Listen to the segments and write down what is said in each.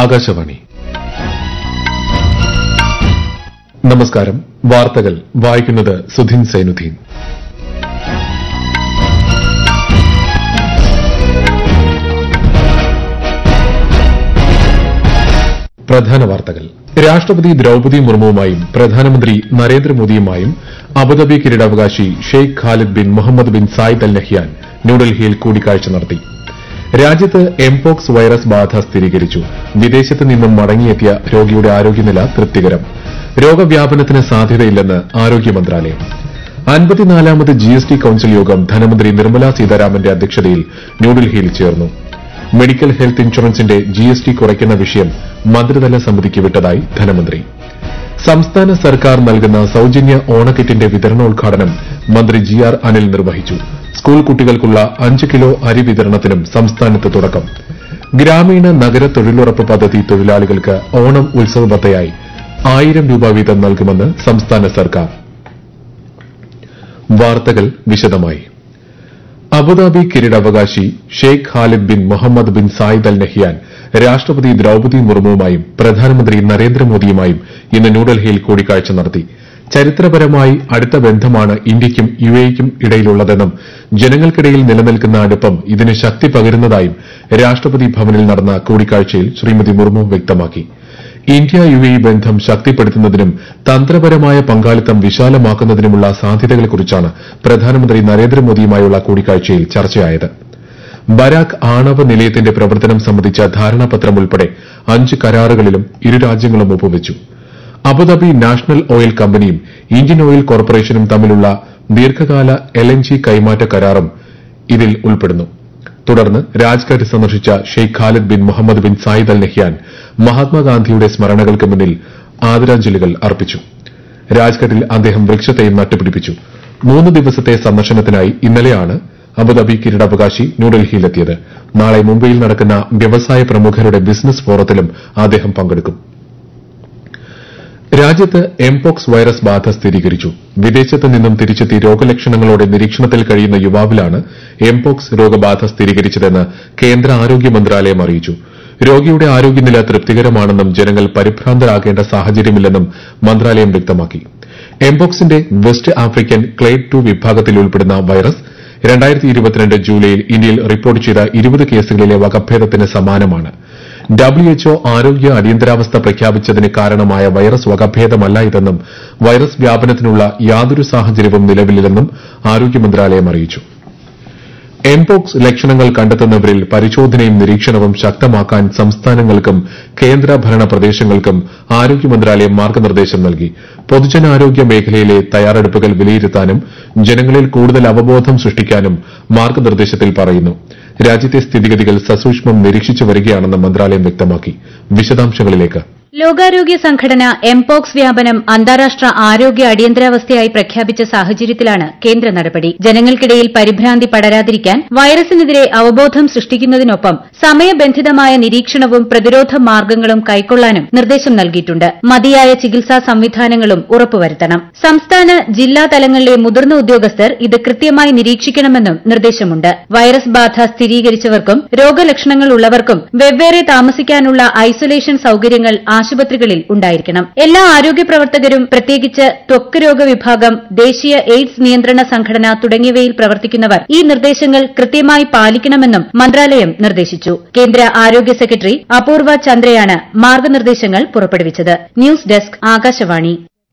ആകാശവാണി നമസ്കാരം വാർത്തകൾ വായിക്കുന്നത് സുധിൻ സൈനുദ്ദീൻ പ്രധാന വാർത്തകൾ രാഷ്ട്രപതി ദ്രൌപദി മുർമുവുമായും പ്രധാനമന്ത്രി നരേന്ദ്രമോദിയുമായും അബുദാബി കിരീടാവകാശി Sheikh Khalid bin Mohamed bin Zayed Al Nahyan ന്യൂഡൽഹിയിൽ കൂടിക്കാഴ്ച നടത്തി രാജ്യത്ത് എംപോക്സ് വൈറസ് ബാധ സ്ഥിരീകരിച്ചു വിദേശത്ത് നിന്നും മടങ്ങിയെത്തിയ രോഗിയുടെ ആരോഗ്യനില തൃപ്തികരം രോഗവ്യാപനത്തിന് സാധ്യതയില്ലെന്ന് ആരോഗ്യ മന്ത്രാലയം അൻപത്തിനാലാമത് ജിഎസ്ടി കൌൺസിൽ യോഗം ധനമന്ത്രി നിർമ്മല സീതാരാമന്റെ അധ്യക്ഷതയിൽ ന്യൂഡൽഹിയിൽ ചേർന്നു മെഡിക്കൽ ഹെൽത്ത് ഇൻഷുറൻസിന്റെ ജിഎസ്ടി കുറയ്ക്കുന്ന വിഷയം മന്ത്രിതല സമിതിക്ക് വിട്ടതായി ധനമന്ത്രി സംസ്ഥാന സർക്കാർ നൽകുന്ന സൌജന്യ ഓണക്കിറ്റിന്റെ വിതരണോദ്ഘാടനം മന്ത്രി ജി ആർ അനിൽ നിർവഹിച്ചു സ്കൂൾ കുട്ടികൾക്കുള്ള അഞ്ച് കിലോ അരി വിതരണത്തിനും സംസ്ഥാനത്ത് തുടക്കം ഗ്രാമീണ നഗര തൊഴിലുറപ്പ് പദ്ധതി തൊഴിലാളികൾക്ക് ഓണം ഉത്സവബത്തയായി ആയിരം രൂപ വീതം നൽകുമെന്ന് സംസ്ഥാന സർക്കാർ വാർത്തകൾ വിശദമായി അബുദാബി കിരീടാവകാശി Sheikh Khalid bin Mohamed bin Zayed Al Nahyan രാഷ്ട്രപതി ദ്രൌപദി മുർമുവുമായും പ്രധാനമന്ത്രി നരേന്ദ്രമോദിയുമായും ഇന്ന് ന്യൂഡൽഹിയിൽ കൂടിക്കാഴ്ച നടത്തി ചരിത്രപരമായി അടുത്ത ബന്ധമാണ് ഇന്ത്യയ്ക്കും യുഎഇക്കും ഇടയിലുള്ളതെന്നും ജനങ്ങൾക്കിടയിൽ നിലനിൽക്കുന്ന അടുപ്പം ഇതിന് ശക്തി പകരുന്നതായും രാഷ്ട്രപതി ഭവനിൽ നടന്ന കൂടിക്കാഴ്ചയിൽ ശ്രീമതി മുർമു വ്യക്തമാക്കി ഇന്ത്യ യുഎഇ ബന്ധം ശക്തിപ്പെടുത്തുന്നതിനും തന്ത്രപരമായ പങ്കാളിത്തം വിശാലമാക്കുന്നതിനുമുള്ള സാധ്യതകളെക്കുറിച്ചാണ് പ്രധാനമന്ത്രി നരേന്ദ്രമോദിയുമായുള്ള കൂടിക്കാഴ്ചയിൽ ചർച്ചയായത് ബരാക് ആണവ നിലയത്തിന്റെ പ്രവർത്തനം സംബന്ധിച്ച ധാരണാപത്രം ഉൾപ്പെടെ അഞ്ച് കരാറുകളിലും ഇരു രാജ്യങ്ങളും ഒപ്പുവച്ചു അബുദാബി നാഷണൽ ഓയിൽ കമ്പനിയും ഇന്ത്യൻ ഓയിൽ കോർപ്പറേഷനും തമ്മിലുള്ള ദീർഘകാല എൽ എൻ ജി കൈമാറ്റ കരാറും ഇതിൽ ഉൾപ്പെടുന്നു തുടർന്ന് രാജ്ഘട്ട് സന്ദർശിച്ച Sheikh Khalid bin Mohamed bin Zayed Al Nahyan മഹാത്മാഗാന്ധിയുടെ സ്മരണകൾക്ക് മുന്നിൽ ആദരാഞ്ജലികൾ അർപ്പിച്ചു രാജ്ഘട്ടിൽ അദ്ദേഹം വൃക്ഷത്തെയും നട്ടുപിടിപ്പിച്ചു മൂന്ന് ദിവസത്തെ സന്ദർശനത്തിനായി ഇന്നലെയാണ് അബുദാബി കിരീടാവകാശി ന്യൂഡൽഹിയിലെത്തിയത് നാളെ മുംബൈയിൽ നടക്കുന്ന വ്യവസായ പ്രമുഖരുടെ ബിസിനസ് ഫോറത്തിലും അദ്ദേഹം പങ്കെടുക്കും രാജ്യത്ത് എംപോക്സ് വൈറസ് ബാധ സ്ഥിരീകരിച്ചു വിദേശത്ത് നിന്നും തിരിച്ചെത്തി രോഗലക്ഷണങ്ങളോടെ നിരീക്ഷണത്തിൽ കഴിയുന്ന യുവാവിലാണ് എംപോക്സ് രോഗബാധ സ്ഥിരീകരിച്ചതെന്ന് കേന്ദ്ര ആരോഗ്യ മന്ത്രാലയം അറിയിച്ചു രോഗിയുടെ ആരോഗ്യനില തൃപ്തികരമാണെന്നും ജനങ്ങൾ പരിഭ്രാന്തരാകേണ്ട സാഹചര്യമില്ലെന്നും മന്ത്രാലയം വ്യക്തമാക്കി എംപോക്സിന്റെ വെസ്റ്റ് ആഫ്രിക്കൻ ക്ലെയ്ഡ് ടു വിഭാഗത്തിൽ ഉൾപ്പെടുന്ന വൈറസ് ജൂലൈയിൽ ഇന്ത്യയിൽ റിപ്പോർട്ട് ചെയ്ത ഇരുപത് കേസുകളിലെ വകഭേദത്തിന് സമാനമാണ് ഡബ്ല്യുഎച്ച്ഒ ആരോഗ്യ അടിയന്തരാവസ്ഥ പ്രഖ്യാപിച്ചതിന് കാരണമായ വൈറസ് വകഭേദമല്ല ഇതെന്നും വൈറസ് വ്യാപനത്തിനുള്ള യാതൊരു സാഹചര്യവും നിലവിലില്ലെന്നും ആരോഗ്യ മന്ത്രാലയം അറിയിച്ചു എംപോക്സ് ലക്ഷണങ്ങൾ കണ്ടെത്തുന്നവരിൽ പരിശോധനയും നിരീക്ഷണവും ശക്തമാക്കാൻ സംസ്ഥാനങ്ങൾക്കും കേന്ദ്രഭരണ പ്രദേശങ്ങൾക്കും ആരോഗ്യ മന്ത്രാലയം മാർഗനിർദ്ദേശം നൽകി പൊതുജനാരോഗ്യ മേഖലയിലെ തയ്യാറെടുപ്പുകൾ വിലയിരുത്താനും ജനങ്ങളിൽ കൂടുതൽ അവബോധം സൃഷ്ടിക്കാനും മാർഗനിർദ്ദേശത്തിൽ പറയുന്നു രാജ്യത്തെ സ്ഥിതിഗതികൾ സസൂക്ഷ്മം നിരീക്ഷിച്ചു വരികയാണെന്ന് മന്ത്രാലയം വ്യക്തമാക്കി വിശദാംശങ്ങളിലേക്ക് ലോകാരോഗ്യ സംഘടന എംപോക്സ് വ്യാപനം അന്താരാഷ്ട്ര ആരോഗ്യ അടിയന്തരാവസ്ഥയായി പ്രഖ്യാപിച്ച സാഹചര്യത്തിലാണ് കേന്ദ്ര നടപടി ജനങ്ങൾക്കിടയിൽ പരിഭ്രാന്തി പടരാതിരിക്കാൻ വൈറസിനെതിരെ അവബോധം സൃഷ്ടിക്കുന്നതിനൊപ്പം സമയബന്ധിതമായ നിരീക്ഷണവും പ്രതിരോധ മാർഗ്ഗങ്ങളും കൈക്കൊള്ളാനും നിർദ്ദേശം നൽകിയിട്ടുണ്ട് മതിയായ ചികിത്സാ സംവിധാനങ്ങളും ഉറപ്പുവരുത്തണം സംസ്ഥാന ജില്ലാ തലങ്ങളിലെ മുതിർന്ന ഉദ്യോഗസ്ഥർ ഇത് കൃത്യമായി നിരീക്ഷിക്കണമെന്നും നിർദ്ദേശമുണ്ട് വൈറസ് ബാധ സ്ഥിരീകരിച്ചവർക്കും രോഗലക്ഷണങ്ങൾ ഉള്ളവർക്കും വെവ്വേറെ താമസിക്കാനുള്ള ഐസൊലേഷൻ സൌകര്യങ്ങൾ ആശുപത്രികളിൽ ഉണ്ടായിരിക്കണം എല്ലാ ആരോഗ്യ പ്രവർത്തകരും പ്രത്യേകിച്ച് ത്വക്ക് രോഗ വിഭാഗം ദേശീയ എയ്ഡ്സ് നിയന്ത്രണ സംഘടന തുടങ്ങിയവയിൽ പ്രവർത്തിക്കുന്നവർ ഈ നിർദ്ദേശങ്ങൾ കൃത്യമായി പാലിക്കണമെന്നും മന്ത്രാലയം നിർദ്ദേശിച്ചു കേന്ദ്ര ആരോഗ്യ സെക്രട്ടറി അപൂർവ ചന്ദ്രയാണ് മാർഗനിർദ്ദേശങ്ങൾ പുറപ്പെടുവിച്ചത് news desk Akashvani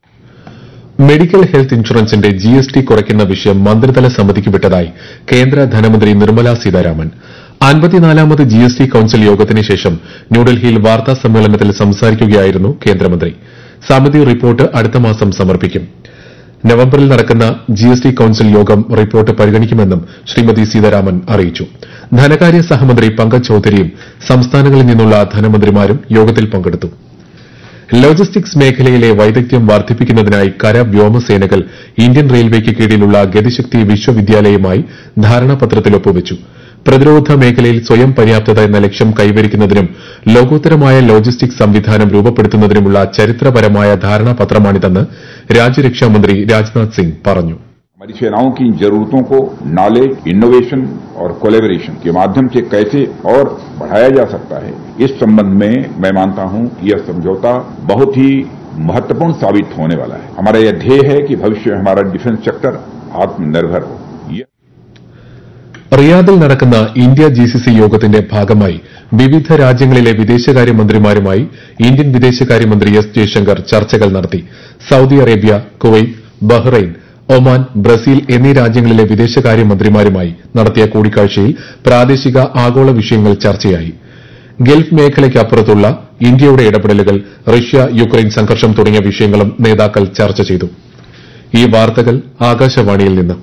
medical health ഇൻഷുറൻസിന്റെ ജിഎസ്ടി കുറയ്ക്കുന്ന വിഷയം മന്ത്രിതല സമിതിക്ക് വിട്ടതായി കേന്ദ്ര ധനമന്ത്രി നിർമ്മല സീതാരാമൻ അൻപത്തിനാലാമത് ജിഎസ്ടി കൌൺസിൽ യോഗത്തിന് ശേഷം ന്യൂഡൽഹിയിൽ വാർത്താ സമ്മേളനത്തിൽ സംസാരിക്കുകയായിരുന്നു കേന്ദ്രമന്ത്രി സമിതി റിപ്പോർട്ട് അടുത്ത മാസം സമർപ്പിക്കും നവംബറിൽ നടക്കുന്ന ജിഎസ്ടി കൌൺസിൽ യോഗം റിപ്പോർട്ട് പരിഗണിക്കുമെന്നും ശ്രീമതി സീതാരാമൻ അറിയിച്ചു ധനകാര്യ സഹമന്ത്രി പങ്കജ് ചൌധരിയും സംസ്ഥാനങ്ങളിൽ നിന്നുള്ള ധനമന്ത്രിമാരും യോഗത്തിൽ പങ്കെടുത്തു ലോജിസ്റ്റിക്സ് മേഖലയിലെ വൈദഗ്ധ്യം വർദ്ധിപ്പിക്കുന്നതിനായി കര വ്യോമസേനകൾ ഇന്ത്യൻ റെയിൽവേക്ക് കീഴിലുള്ള ഗതിശക്തി വിശ്വവിദ്യാലയവുമായി ധാരണാപത്രത്തിൽ ഒപ്പുവച്ചു പ്രതിരോധ മേഖലയിൽ സ്വയം പര്യാപ്തത എന്ന ലക്ഷ്യം കൈവരിക്കുന്നതിനും ലോകോത്തരമായ ലോജിസ്റ്റിക്സ് സംവിധാനം രൂപപ്പെടുത്തുന്നതിനുമുള്ള ചരിത്രപരമായ ധാരണാപത്രമാണിതെന്ന് രാജ്യരക്ഷാമന്ത്രി രാജ്നാഥ് സിംഗ് പറഞ്ഞു हमारी सेनाओं की जरूरतों को नॉलेज इनोवेशन और कोलेबोरेशन के माध्यम से कैसे और बढ़ाया जा सकता है इस संबंध में मैं मानता हूं कि यह समझौता बहुत ही महत्वपूर्ण साबित होने वाला है हमारा यह ध्येय है कि भविष्य में हमारा डिफेंस सेक्टर आत्मनिर्भर हो यह റിയാദിൽ നടക്കുന്ന ഇന്ത്യ ജിസിസി യോഗത്തിന്റെ ഭാഗമായി വിവിധ രാജ്യങ്ങളിലെ വിദേശകാര്യമന്ത്രിമാരുമായി ഇന്ത്യൻ വിദേശകാര്യമന്ത്രി എസ് ജയശങ്കർ ചർച്ചകൾ നടത്തി Saudi Arabia Kuwait Bahrain Oman Brazil എന്നീ രാജ്യങ്ങളിലെ വിദേശകാര്യമന്ത്രിമാരുമായി നടത്തിയ കൂടിക്കാഴ്ചയിൽ പ്രാദേശിക ആഗോള വിഷയങ്ങൾ ചർച്ചയായി ഗൾഫ് മേഖലയ്ക്കപ്പുറത്തുള്ള ഇന്ത്യയുടെ ഇടപെടലുകൾ റഷ്യ യുക്രൈൻ സംഘർഷം തുടങ്ങിയ വിഷയങ്ങളും നേതാക്കൾ ചർച്ച ചെയ്തു ഈ വാർത്തകൾ ആകാശവാണിയിൽ നിന്ന്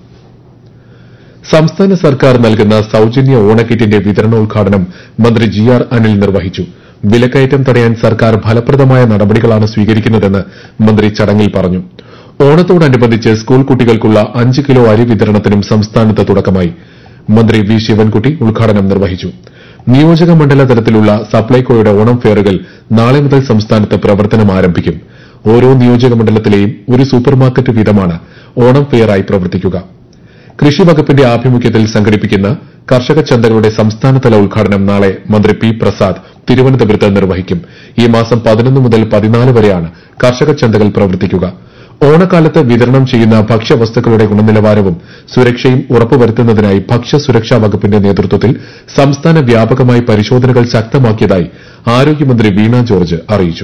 സംസ്ഥാന സർക്കാർ നൽകുന്ന സൌജന്യ ഓണക്കിറ്റിന്റെ വിതരണോദ്ഘാടനം മന്ത്രി ജി ആർ അനിൽ നിർവഹിച്ചു വിലക്കയറ്റം തടയാൻ സർക്കാർ ഫലപ്രദമായ നടപടികളാണ് സ്വീകരിക്കുന്നതെന്ന് മന്ത്രി ചടങ്ങിൽ പറഞ്ഞു ഓണത്തോടനുബന്ധിച്ച് സ്കൂൾ കുട്ടികൾക്കുള്ള അഞ്ച് കിലോ അരി വിതരണത്തിനും സംസ്ഥാനത്ത് തുടക്കമായി മന്ത്രി വി ശിവൻകുട്ടി ഉദ്ഘാടനം നിർവഹിച്ചു നിയോജക മണ്ഡല തലത്തിലുള്ള സപ്ലൈകോയുടെ ഓണം ഫെയറുകൾ നാളെ മുതൽ സംസ്ഥാനത്ത് പ്രവർത്തനം ആരംഭിക്കും ഓരോ നിയോജക മണ്ഡലത്തിലെയും ഒരു സൂപ്പർമാർക്കറ്റ് വീതമാണ് ഓണം ഫെയറായി പ്രവർത്തിക്കുക കൃഷി വകുപ്പിന്റെ ആഭിമുഖ്യത്തിൽ സംഘടിപ്പിക്കുന്ന കർഷക ചന്തകളുടെ സംസ്ഥാനതല ഉദ്ഘാടനം നാളെ മന്ത്രി പി പ്രസാദ് തിരുവനന്തപുരത്ത് നിർവഹിക്കും ഈ മാസം പതിനൊന്ന് മുതൽ പതിനാല് വരെയാണ് കർഷക ചന്തകൾ പ്രവർത്തിക്കുക ഓണക്കാലത്ത് വിതരണം ചെയ്യുന്ന ഭക്ഷ്യവസ്തുക്കളുടെ ഗുണനിലവാരവും സുരക്ഷയും ഉറപ്പുവരുത്തുന്നതിനായി ഭക്ഷ്യസുരക്ഷാ വകുപ്പിന്റെ നേതൃത്വത്തിൽ സംസ്ഥാന വ്യാപകമായി പരിശോധനകൾ ശക്തമാക്കിയതായി ആരോഗ്യമന്ത്രി വീണ ജോർജ് അറിയിച്ചു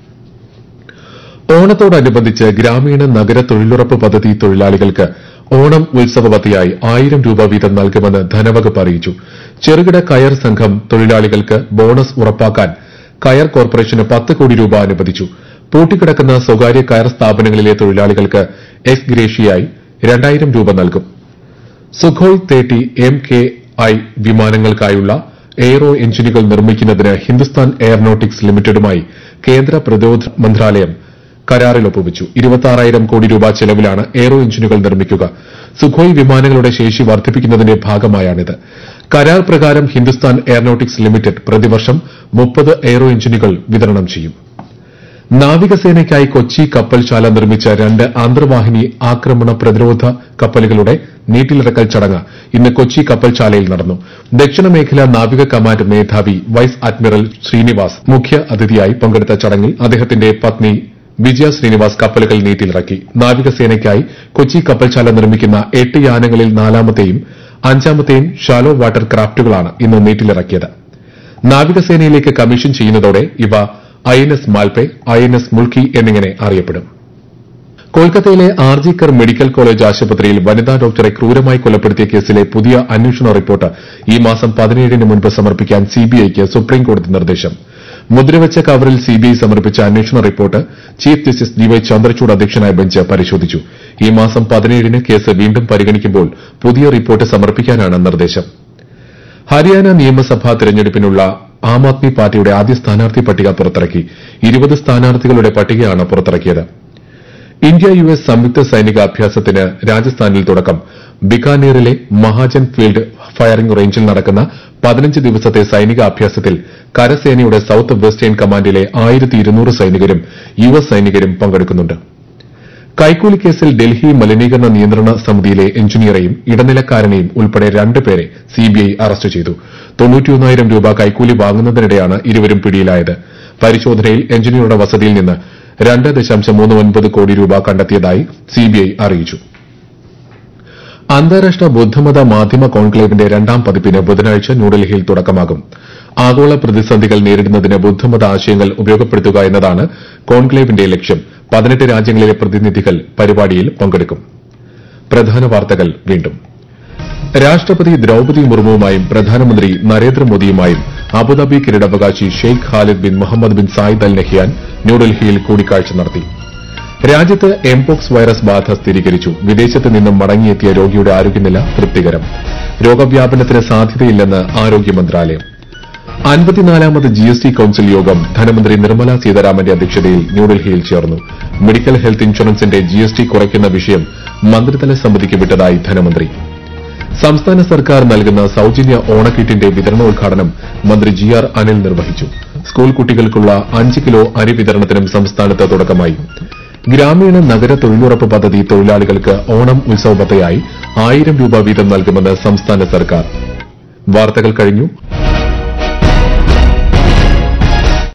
ഓണത്തോടനുബന്ധിച്ച് ഗ്രാമീണ നഗര തൊഴിലുറപ്പ് പദ്ധതി തൊഴിലാളികൾക്ക് ഓണം ഉത്സവവത്തിയായി ആയിരം രൂപ വീതം നൽകുമെന്ന് ധനവകുപ്പ് അറിയിച്ചു ചെറുകിട കയർ സംഘം തൊഴിലാളികൾക്ക് ബോണസ് ഉറപ്പാക്കാൻ കയർ കോർപ്പറേഷന് പത്ത് കോടി രൂപ അനുവദിച്ചു പൂട്ടിക്കിടക്കുന്ന സ്വകാര്യ കയർ സ്ഥാപനങ്ങളിലെ തൊഴിലാളികൾക്ക് എക്സ് ഗ്രേഷ്യയായി രണ്ടായിരം രൂപ നൽകും സുഖോയ് തേട്ടി എം കെ ഐ വിമാനങ്ങൾക്കായുള്ള എയ്റോ എഞ്ചിനുകൾ നിർമ്മിക്കുന്നതിന് ഹിന്ദുസ്ഥാൻ എയറോനോട്ടിക്സ് ലിമിറ്റഡുമായി കേന്ദ്ര പ്രതിരോധ മന്ത്രാലയം കരാറിൽ ഒപ്പുവച്ചു ഇരുപത്തിയാറായിരം കോടി രൂപ ചെലവിലാണ് എയ്റോ എഞ്ചിനുകൾ നിർമ്മിക്കുക സുഖോയ് വിമാനങ്ങളുടെ ശേഷി വർദ്ധിപ്പിക്കുന്നതിന്റെ ഭാഗമായാണിത് കരാർ പ്രകാരം ഹിന്ദുസ്ഥാൻ എയറോനോട്ടിക്സ് ലിമിറ്റഡ് പ്രതിവർഷം മുപ്പത് എയ്റോ എഞ്ചിനുകൾ വിതരണം ചെയ്യും നാവികസേനയ്ക്കായി കൊച്ചി കപ്പൽശാല നിർമ്മിച്ച രണ്ട് അന്തർവാഹിനി ആക്രമണ പ്രതിരോധ കപ്പലുകളുടെ നീറ്റിലിറക്കൽ ചടങ്ങ് ഇന്ന് കൊച്ചി കപ്പൽശാലയിൽ നടന്നു ദക്ഷിണ മേഖല നാവിക കമാൻഡ് മേധാവി വൈസ് അഡ്മിറൽ ശ്രീനിവാസ് മുഖ്യ അതിഥിയായി പങ്കെടുത്ത ചടങ്ങിൽ അദ്ദേഹത്തിന്റെ പത്നി വിജയ ശ്രീനിവാസ് കപ്പലുകൾ നീറ്റിലിറക്കി നാവികസേനയ്ക്കായി കൊച്ചി കപ്പൽശാല നിർമ്മിക്കുന്ന എട്ട് യാനങ്ങളിൽ നാലാമത്തെയും അഞ്ചാമത്തെയും ഷാലോ വാട്ടർ ക്രാഫ്റ്റുകളാണ് ഇന്ന് നീറ്റിലിറക്കിയത് നാവികസേനയിലേക്ക് കമ്മീഷൻ ചെയ്യുന്നതോടെ ഇവ I N S Malpe I N S Mulki എന്നിങ്ങനെ അറിയപ്പെടും കൊൽക്കത്തയിലെ ആർജിക്കർ മെഡിക്കൽ കോളേജ് ആശുപത്രിയിൽ വനിതാ ഡോക്ടറെ ക്രൂരമായി കൊലപ്പെടുത്തിയ കേസിലെ പുതിയ അന്വേഷണ റിപ്പോർട്ട് ഈ മാസം പതിനേഴിന് മുൻപ് സമർപ്പിക്കാൻ സിബിഐക്ക് സുപ്രീംകോടതി നിർദ്ദേശം മുദ്രവച്ച കവറിൽ സിബിഐ സമർപ്പിച്ച അന്വേഷണ report chief justice D Y Chandrachud അധ്യക്ഷനായ ബെഞ്ച് പരിശോധിച്ചു ഈ മാസം പതിനേഴിന് കേസ് വീണ്ടും പരിഗണിക്കുമ്പോൾ പുതിയ റിപ്പോർട്ട് സമർപ്പിക്കാനാണ് നിർദ്ദേശം ഹരിയാന നിയമസഭാ തെരഞ്ഞെടുപ്പിനുള്ള ആം ആദ്മി പാർട്ടിയുടെ ആദ്യ സ്ഥാനാർത്ഥി പട്ടിക പുറത്തിറക്കി ഇരുപത് സ്ഥാനാർത്ഥികളുടെ പട്ടികയാണ് പുറത്തിറക്കിയത് ഇന്ത്യ യു എസ് സംയുക്ത സൈനിക അഭ്യാസത്തിന് രാജസ്ഥാനിൽ തുടക്കം ബിക്കാനീറിലെ മഹാജൻ ഫീൽഡ് ഫയറിംഗ് റേഞ്ചിൽ നടക്കുന്ന പതിനഞ്ച് ദിവസത്തെ സൈനിക അഭ്യാസത്തിൽ കരസേനയുടെ സൌത്ത് വെസ്റ്റേൺ കമാൻഡിലെ ആയിരത്തി ഇരുന്നൂറ് സൈനികരും യു എസ് സൈനികരും പങ്കെടുക്കുന്നുണ്ട് കൈക്കൂലി കേസിൽ ഡൽഹി മലിനീകരണ നിയന്ത്രണ സമിതിയിലെ എഞ്ചിനീയറെയും ഇടനിലക്കാരനെയും ഉൾപ്പെടെ രണ്ടുപേരെ സിബിഐ അറസ്റ്റ് ചെയ്തു തൊണ്ണൂറ്റിയൊന്നായിരം രൂപ കൈക്കൂലി വാങ്ങുന്നതിനിടെയാണ് ഇരുവരും പിടിയിലായത് പരിശോധനയിൽ എഞ്ചിനീയറുടെ വസതിയിൽ നിന്ന് രണ്ട് ദശാംശം മൂന്ന് ഒൻപത് കോടി രൂപ കണ്ടെത്തിയതായി സിബിഐ അറിയിച്ചു അന്താരാഷ്ട്ര ബുദ്ധമത മാധ്യമ കോൺക്ലേവിന്റെ രണ്ടാം പതിപ്പിന് ബുധനാഴ്ച ന്യൂഡൽഹിയിൽ തുടക്കമാകും ആഗോള പ്രതിസന്ധികൾ നേരിടുന്നതിന് ബുദ്ധമത ആശയങ്ങൾ ഉപയോഗപ്പെടുത്തുക എന്നതാണ് കോൺക്ലേവിന്റെ ലക്ഷ്യം പതിനെട്ട് രാജ്യങ്ങളിലെ പ്രതിനിധികൾ പരിപാടിയിൽ പങ്കെടുക്കും പ്രധാന വാർത്തകൾ വീണ്ടും രാഷ്ട്രപതി ദ്രൌപതി മുർമുവുമായും പ്രധാനമന്ത്രി നരേന്ദ്രമോദിയുമായും അബുദാബി കിരീടാവകാശി Sheikh Khalid bin Mohamed bin Zayed Al Nahyan ന്യൂഡൽഹിയിൽ കൂടിക്കാഴ്ച നടത്തി രാജ്യത്ത് എംപോക്സ് വൈറസ് ബാധ സ്ഥിരീകരിച്ചു വിദേശത്ത് നിന്നും മടങ്ങിയെത്തിയ രോഗിയുടെ ആരോഗ്യനില തൃപ്തികരം രോഗവ്യാപനത്തിന് സാധ്യതയില്ലെന്ന് ആരോഗ്യ മന്ത്രാലയം അൻപത്തിനാലാമത് ജി എസ് ടി കൌൺസിൽ യോഗം ധനമന്ത്രി നിർമ്മല സീതാരാമന്റെ അധ്യക്ഷതയിൽ ന്യൂഡൽഹിയിൽ ചേർന്നു മെഡിക്കൽ ഹെൽത്ത് ഇൻഷുറൻസിന്റെ ജി എസ് ടി കുറയ്ക്കുന്ന വിഷയം മന്ത്രിതല സമിതിക്ക് വിട്ടതായി ധനമന്ത്രി സംസ്ഥാന സർക്കാർ നൽകുന്ന സൌജന്യ ഓണക്കിറ്റിന്റെ വിതരണോദ്ഘാടനം മന്ത്രി ജി ആർ അനിൽ നിർവഹിച്ചു സ്കൂൾ കുട്ടികൾക്കുള്ള അഞ്ച് കിലോ അരി വിതരണത്തിനും സംസ്ഥാനത്ത് തുടക്കമായി ഗ്രാമീണ നഗര തൊഴിലുറപ്പ് പദ്ധതി തൊഴിലാളികൾക്ക് ഓണം ഉത്സവബത്തയായി ആയിരം രൂപ വീതം നൽകുമെന്ന് സംസ്ഥാന സർക്കാർ വാർത്തകൾ കഴിഞ്ഞു